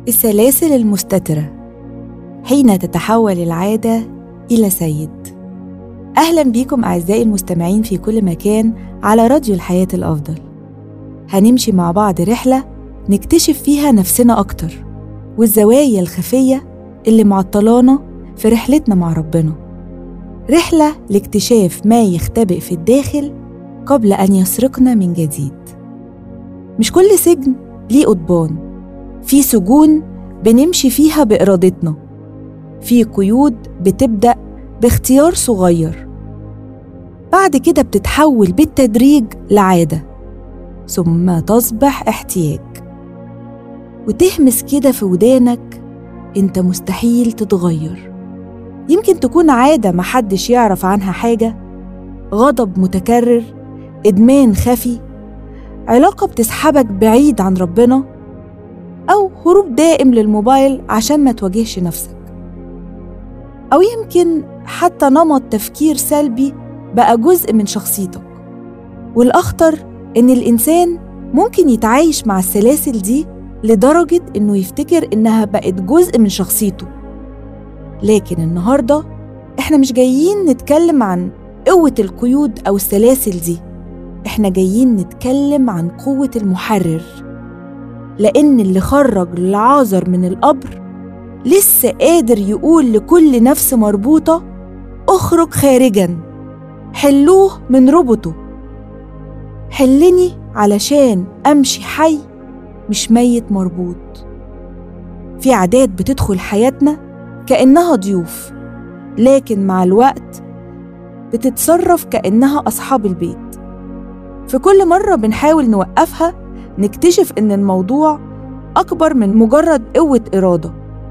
السلاسل المستترة حين تتحول العادة إلى سيد أهلا بيكم أعزائي المستمعين في كل مكان على راديو الحياة الأفضل هنمشي مع بعض رحلة نكتشف فيها نفسنا أكتر والزوايا الخفية اللي معطلانا في رحلتنا مع ربنا رحلة لاكتشاف ما يختبئ في الداخل قبل أن يسرقنا من جديد مش كل سجن ليه قضبان في سجون بنمشي فيها بإرادتنا في قيود بتبدأ باختيار صغير بعد كده بتتحول بالتدريج لعادة ثم تصبح احتياج وتهمس كده في ودانك انت مستحيل تتغير يمكن تكون عادة محدش يعرف عنها حاجة غضب متكرر إدمان خفي علاقة بتسحبك بعيد عن ربنا أو هروب دائم للموبايل عشان ما تواجهش نفسك أو يمكن حتى نمط تفكير سلبي بقى جزء من شخصيتك والأخطر إن الإنسان ممكن يتعايش مع السلاسل دي لدرجة إنه يفتكر إنها بقت جزء من شخصيته لكن النهاردة إحنا مش جايين نتكلم عن قوة القيود أو السلاسل دي إحنا جايين نتكلم عن قوة المحرر لأن اللي خرج العازر من القبر لسه قادر يقول لكل نفس مربوطة اخرج خارجا حلوه من ربطه حلني علشان أمشي حي مش ميت مربوط في عادات بتدخل حياتنا كأنها ضيوف لكن مع الوقت بتتصرف كأنها أصحاب البيت في كل مرة بنحاول نوقفها نكتشف إن الموضوع أكبر من مجرد قوة إرادة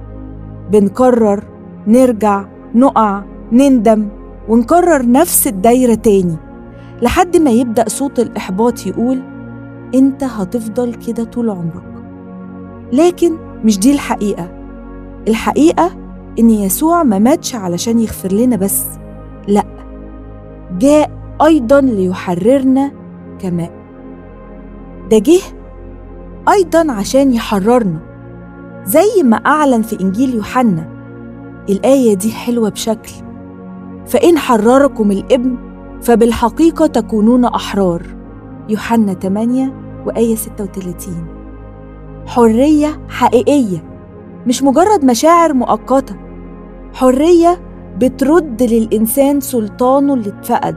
بنكرر نرجع نقع نندم ونكرر نفس الدايرة تاني لحد ما يبدأ صوت الإحباط يقول أنت هتفضل كده طول عمرك لكن مش دي الحقيقة الحقيقة إن يسوع ما ماتش علشان يغفر لنا بس لأ جاء أيضا ليحررنا كما ده جه أيضا عشان يحررنا زي ما أعلن في إنجيل يوحنا الآية دي حلوة بشكل فإن حرركم الابن فبالحقيقة تكونون أحرار يوحنا 8 وآية 36 حرية حقيقية مش مجرد مشاعر مؤقتة حرية بترد للإنسان سلطانه اللي اتفقد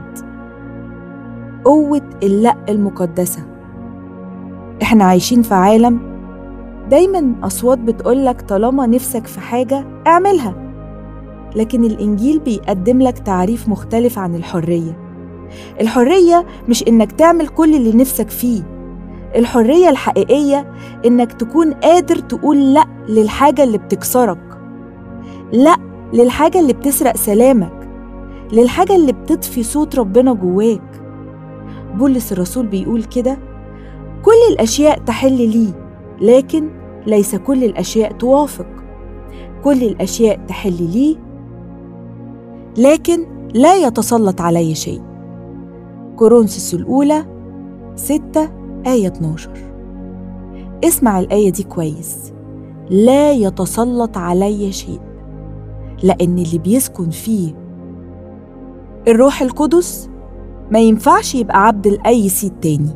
قوة اللأ المقدسة إحنا عايشين في عالم دايما أصوات بتقولك طالما نفسك في حاجة اعملها لكن الإنجيل بيقدم لك تعريف مختلف عن الحرية الحرية مش إنك تعمل كل اللي نفسك فيه الحرية الحقيقية إنك تكون قادر تقول لأ للحاجة اللي بتكسرك لأ للحاجة اللي بتسرق سلامك للحاجة اللي بتطفي صوت ربنا جواك بولس الرسول بيقول كده كل الأشياء تحل لي لكن ليس كل الأشياء توافق كل الأشياء تحل لي لكن لا يتسلط علي شيء كورنثوس الأولى 6 آية 12 اسمع الآية دي كويس لا يتسلط علي شيء لأن اللي بيسكن فيه الروح القدس ما ينفعش يبقى عبد لأي سيد تاني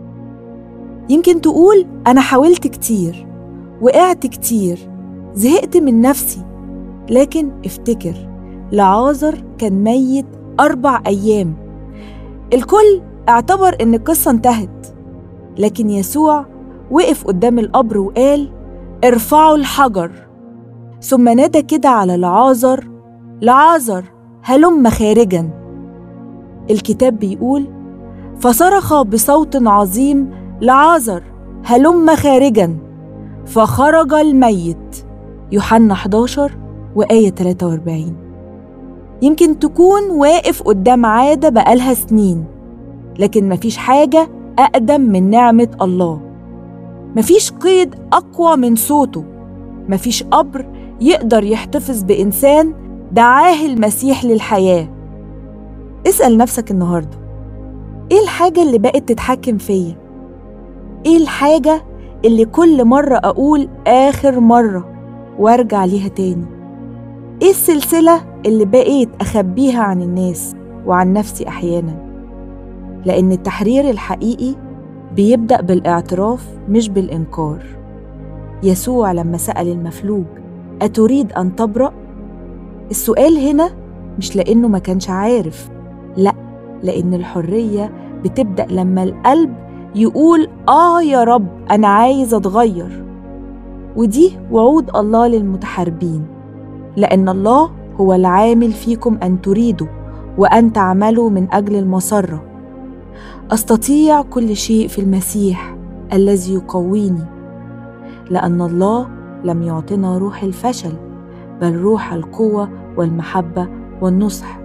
يمكن تقول أنا حاولت كتير وقعت كتير زهقت من نفسي لكن افتكر لعازر كان ميت أربع أيام الكل اعتبر إن القصة انتهت لكن يسوع وقف قدام القبر وقال ارفعوا الحجر ثم نادى كده على لعازر لعازر هلم خارجا الكتاب بيقول فصرخ بصوت عظيم لعازر هلم خارجا فخرج الميت يوحنا 11 وآية 43 يمكن تكون واقف قدام عادة بقالها سنين لكن مفيش حاجة أقدم من نعمة الله مفيش قيد أقوى من صوته مفيش قبر يقدر يحتفظ بإنسان دعاه المسيح للحياة اسأل نفسك النهاردة إيه الحاجة اللي بقت تتحكم فيا؟ إيه الحاجة اللي كل مرة أقول آخر مرة وارجع ليها تاني ايه السلسلة اللي بقيت أخبيها عن الناس وعن نفسي أحيانا لأن التحرير الحقيقي بيبدأ بالاعتراف مش بالإنكار يسوع لما سأل المفلوج أتريد أن تبرأ؟ السؤال هنا مش لأنه ما كانش عارف لأ لأن الحرية بتبدأ لما القلب يقول آه يا رب أنا عايز أتغير ودي وعود الله للمتحاربين لأن الله هو العامل فيكم أن تريدوا وأن تعملوا من أجل المسرة أستطيع كل شيء في المسيح الذي يقويني لأن الله لم يعطنا روح الفشل بل روح القوة والمحبة والنصح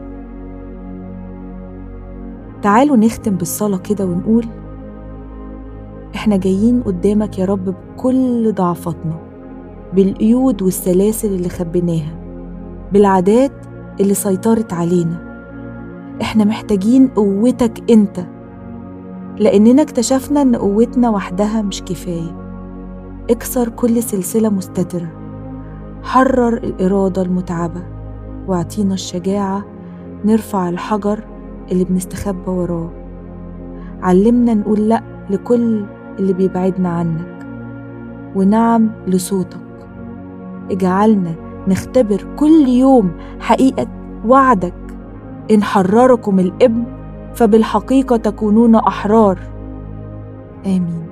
تعالوا نختم بالصلاة كده ونقول احنا جايين قدامك يا رب بكل ضعفاتنا بالقيود والسلاسل اللي خبيناها بالعادات اللي سيطرت علينا احنا محتاجين قوتك انت لاننا اكتشفنا ان قوتنا وحدها مش كفايه اكسر كل سلسله مستتره حرر الاراده المتعبه واعطينا الشجاعه نرفع الحجر اللي بنستخبى وراه علمنا نقول لا لكل اللي بيبعدنا عنك ونعم لصوتك اجعلنا نختبر كل يوم حقيقة وعدك إن حرركم الابن فبالحقيقة تكونون أحرار آمين